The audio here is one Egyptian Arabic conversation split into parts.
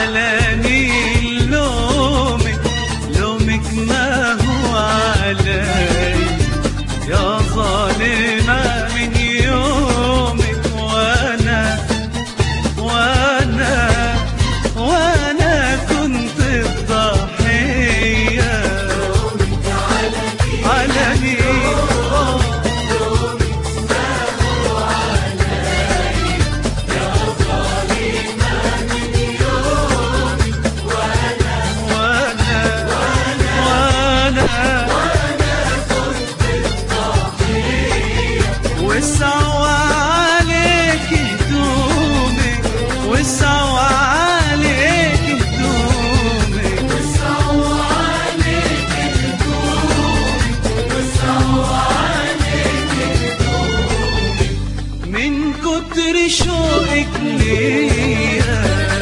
علاني لومك لومك ما هو علي يا ظالمة من يومك وانا وانا وانا كنت الضحية علني وانا وانا وسعوا عليك هدومك وسعوا عليك هدومك من كتر شوقك ليا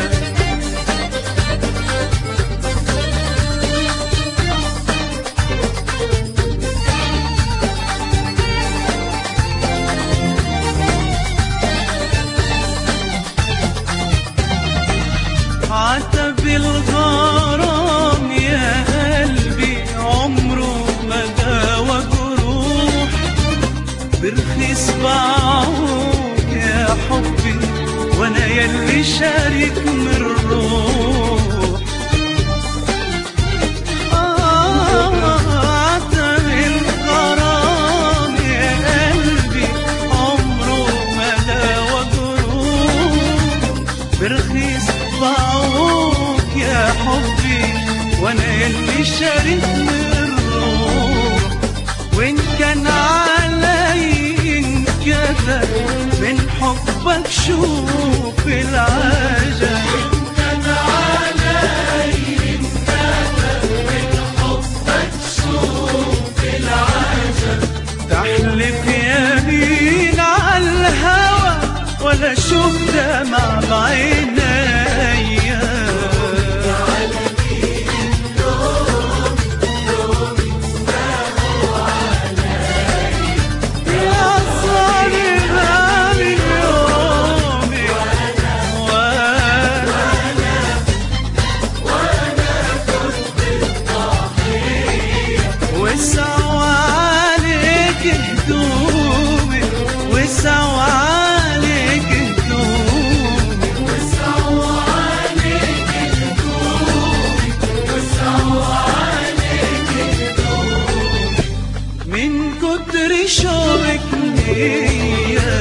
عتب الغرام يا قلبي عمره ما داوى جروح برخيص باعوك يا حبي وانا يلي شارك من الروح آه، عتب الغرام يا قلبي عمره ما داوى جروح برخيص باعوك يا حبي وانا يلي شارك من الروح وان كان علي انكتب من حبك شوف العجب تحلف يمين على الهوى ولا شوف دمع بعينيا يا ظالمة من يومي وانا وسعوا عليك هدومي وسعوا عليك هدومي وسعوا عليك هدومي وسعوا عليك هدومي من كتر شوقك ليا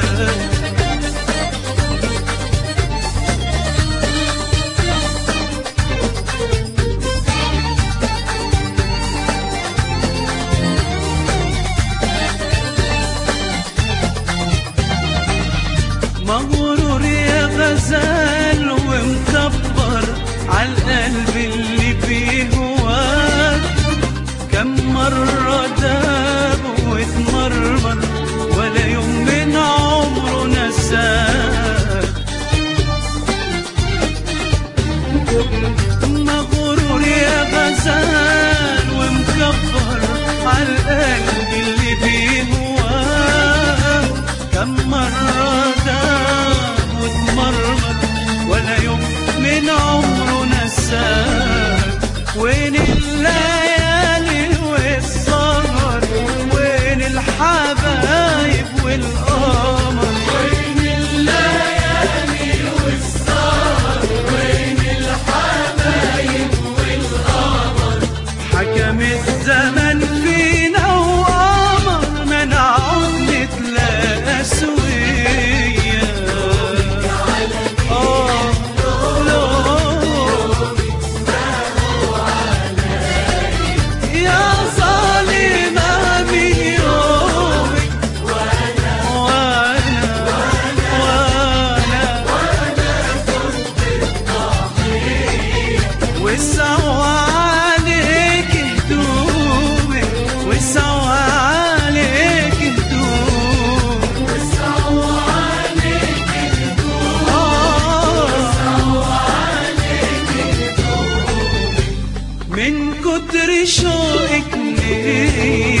مغرور يا غزال ومكبر عالقلب اللي فيه هواك كم مرة داب واتمرمر ولا يوم من عمره نساك مغرور يا غزال ومكبر عالقلب اللي فيه هواك كم مرة داب واتمرمر ولا يوم من عمره نساك وين الليالي والسهر وين الحبايب والقمر وين الليالي والسهر وين الحبايب والقمر حكم الزمن فينا وقمر منعون نتلاقى سويا آه لو يا ظالمة من يومك وأنا وأنا وسعوا عليك هدومي وسعوا عليك هدومي وسعوا عليك هدومي من كتر شوقك ليا